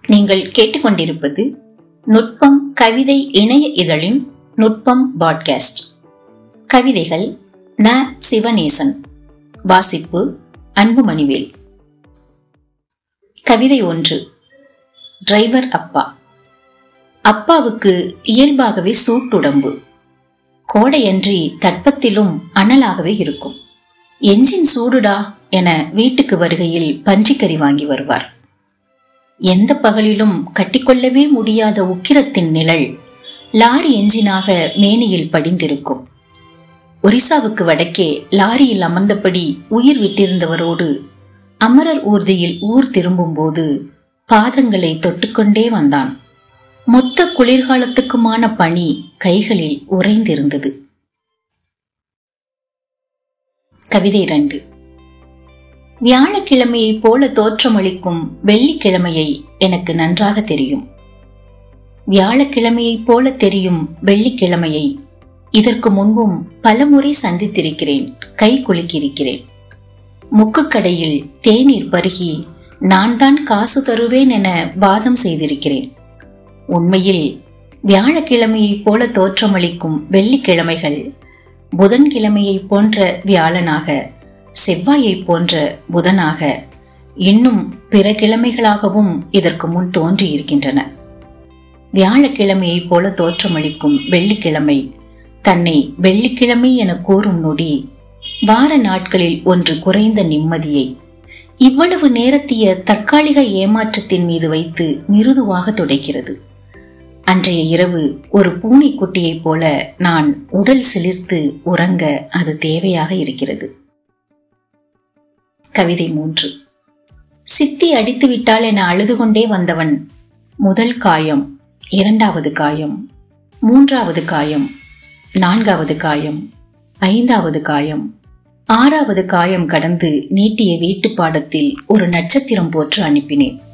நீங்கள் கேட்டுக்கொண்டிருப்பது நுட்பம் கவிதை இணைய இதழின் நுட்பம் பாட்காஸ்ட் கவிதைகள் ந சிவநேசன் வாசிப்பு அன்புமணிவேல் கவிதை ஒன்று டிரைவர் அப்பா அப்பாவுக்கு இயல்பாகவே சூட்டுடம்பு கோடையன்றி தட்பத்திலும் அனலாகவே இருக்கும் எஞ்சின் சூடுடா என வீட்டுக்கு வருகையில் பன்றிக்கறி வாங்கி வருவார் எந்த பகலிலும் கட்டிக்கொள்ளவே முடியாத உக்கிரத்தின் நிழல் லாரி எஞ்சினாக மேனியில் படிந்திருக்கும் ஒரிசாவுக்கு வடக்கே லாரியில் அமர்ந்தபடி உயிர் விட்டிருந்தவரோடு அமரர் ஊர்தியில் ஊர் திரும்பும்போது பாதங்களை தொட்டுக்கொண்டே வந்தான் மொத்த குளிர்காலத்துக்குமான பனி கைகளில் உறைந்திருந்தது கவிதை இரண்டு வியாழக்கிழமையைப் போல தோற்றமளிக்கும் வெள்ளிக்கிழமையை எனக்கு நன்றாக தெரியும் வியாழக்கிழமையைப் போல தெரியும் வெள்ளிக்கிழமையை இதற்கு முன்பும் பலமுறை சந்தித்திருக்கிறேன் கை குலுக்கியிருக்கிறேன் முக்குக்கடையில் தேநீர் பருகி நான் தான் காசு தருவேன் என வாதம் செய்திருக்கிறேன் உண்மையில் வியாழக்கிழமையைப் போல தோற்றமளிக்கும் வெள்ளிக்கிழமைகள் புதன்கிழமையைப் போன்ற வியாழனாக செவ்வாயைப் போன்ற புதனாக இன்னும் பிற கிழமைகளாகவும் இதற்கு முன் தோன்றியிருக்கின்றன வியாழக்கிழமையைப் போல தோற்றமளிக்கும் வெள்ளிக்கிழமை தன்னை வெள்ளிக்கிழமை என கூறும் நொடி வார நாட்களில் ஒன்று குறைந்த நிம்மதியை இவ்வளவு நேரத்திய தற்காலிக ஏமாற்றத்தின் மீது வைத்து மிருதுவாக துடைக்கிறது அன்றைய இரவு ஒரு பூனைக்குட்டியைப் போல நான் உடல் சிலிர்த்து உறங்க அது தேவையாக இருக்கிறது கவிதை மூன்று சித்தி அடித்து விட்டால் என அழுது கொண்டே வந்தவன் முதல் காயம் இரண்டாவது காயம் மூன்றாவது காயம் நான்காவது காயம் ஐந்தாவது காயம் ஆறாவது காயம் கடந்து நீட்டிய வீட்டு பாடத்தில் ஒரு நட்சத்திரம் போற்று அனுப்பினேன்